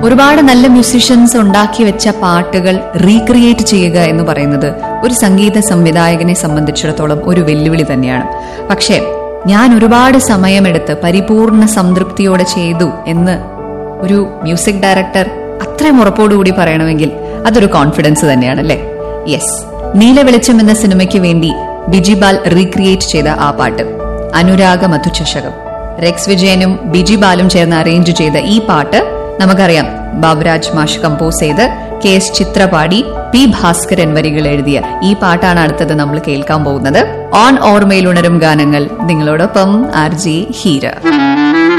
ഒരുപാട് നല്ല മ്യൂസിഷ്യൻസ് ഉണ്ടാക്കി വെച്ച പാട്ടുകൾ റീക്രിയേറ്റ് ചെയ്യുക എന്ന് പറയുന്നത് ഒരു സംഗീത സംവിധായകനെ സംബന്ധിച്ചിടത്തോളം ഒരു വെല്ലുവിളി തന്നെയാണ് പക്ഷേ ഞാൻ ഒരുപാട് സമയമെടുത്ത് പരിപൂർണ സംതൃപ്തിയോടെ ചെയ്തു എന്ന് ഒരു മ്യൂസിക് ഡയറക്ടർ അത്രയും ഉറപ്പോടുകൂടി പറയണമെങ്കിൽ അതൊരു കോൺഫിഡൻസ് തന്നെയാണ് അല്ലേ യെസ് നീല വെളിച്ചം എന്ന സിനിമയ്ക്ക് വേണ്ടി ബിജിബാൽ റീക്രിയേറ്റ് ചെയ്ത ആ പാട്ട് അനുരാഗ മധുചഷകം റെക്സ് വിജയനും ബിജി ബാലും ചേർന്ന് അറേഞ്ച് ചെയ്ത ഈ പാട്ട് നമുക്കറിയാം ബാബുരാജ് മാഷ് കമ്പോസ് ചെയ്ത് കെ എസ് ചിത്ര പാടി പി ഭാസ്കരൻ വരികൾ എഴുതിയ ഈ പാട്ടാണ് അടുത്തത് നമ്മൾ കേൾക്കാൻ പോകുന്നത് ഓൺ ഓർമ്മയിൽ ഉണരും ഗാനങ്ങൾ നിങ്ങളോടൊപ്പം ആർ ജെ ഹീര